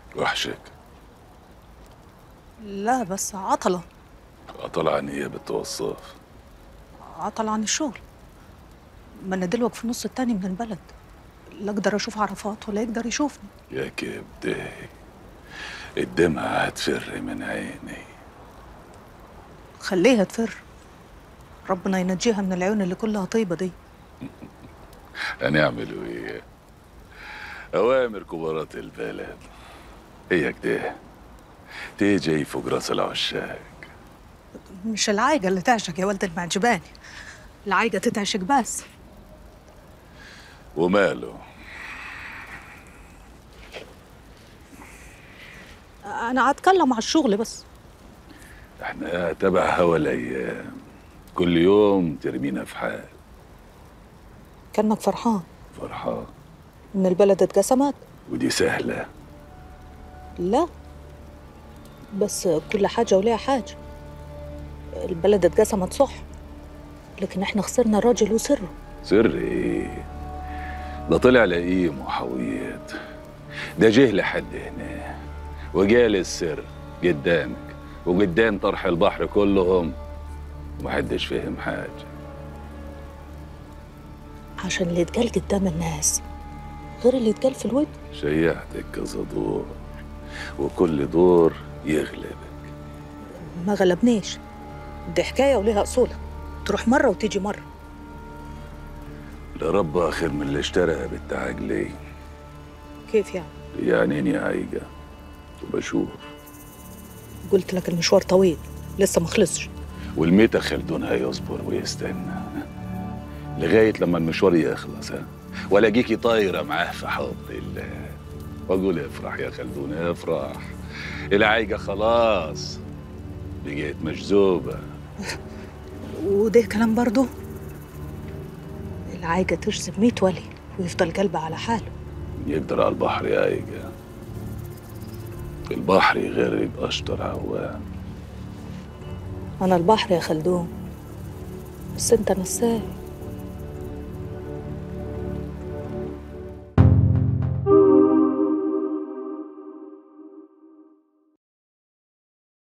وحشك لا بس عطلة طلع عن ايه بالتوصف عطل عن الشغل ما انا دلوقتي في النص التاني من البلد لا اقدر اشوف عرفات ولا يقدر يشوفني يا كبدي الدمعة هتفر من عيني خليها تفر ربنا ينجيها من العيون اللي كلها طيبة دي هنعملوا ايه اوامر كبارات البلد هي كده تيجي فوق راس العشاق مش العايقة اللي تعشق يا ولد المعجباني العايقة تتعشق بس وماله انا هتكلم على الشغل بس احنا تبع هوا الايام كل يوم ترمينا في حال كانك فرحان فرحان ان البلد اتقسمت ودي سهلة لا بس كل حاجة وليها حاجة البلد اتقسمت صح لكن احنا خسرنا راجل وسره سر ايه ده طلع لئيم وحويط ده جه لحد هنا وجال السر قدامك وقدام طرح البحر كلهم ومحدش فهم حاجة عشان اللي يتقال قدام الناس غير اللي يتقال في الود شيعتك كذا دور وكل دور يغلبك ما غلبنيش دي حكاية وليها أصولها تروح مرة وتيجي مرة لرب آخر من اللي اشترى بالتعاجلي كيف يعني؟ يعني اني عايقة وبشوف قلت لك المشوار طويل لسه ما خلصش والميتة خلدون هيصبر ويستنى لغاية لما المشوار يخلص ها والاقيكي طايرة معاه في حضن الله واقول افرح يا خلدون افرح العايقة خلاص بقيت مجذوبة وده كلام برضه العايقة تجذب ميت ولي ويفضل قلبه على حاله يقدر على البحر يا عايقة البحر يغرب أشطر عوام أنا البحر يا خلدون بس أنت نساي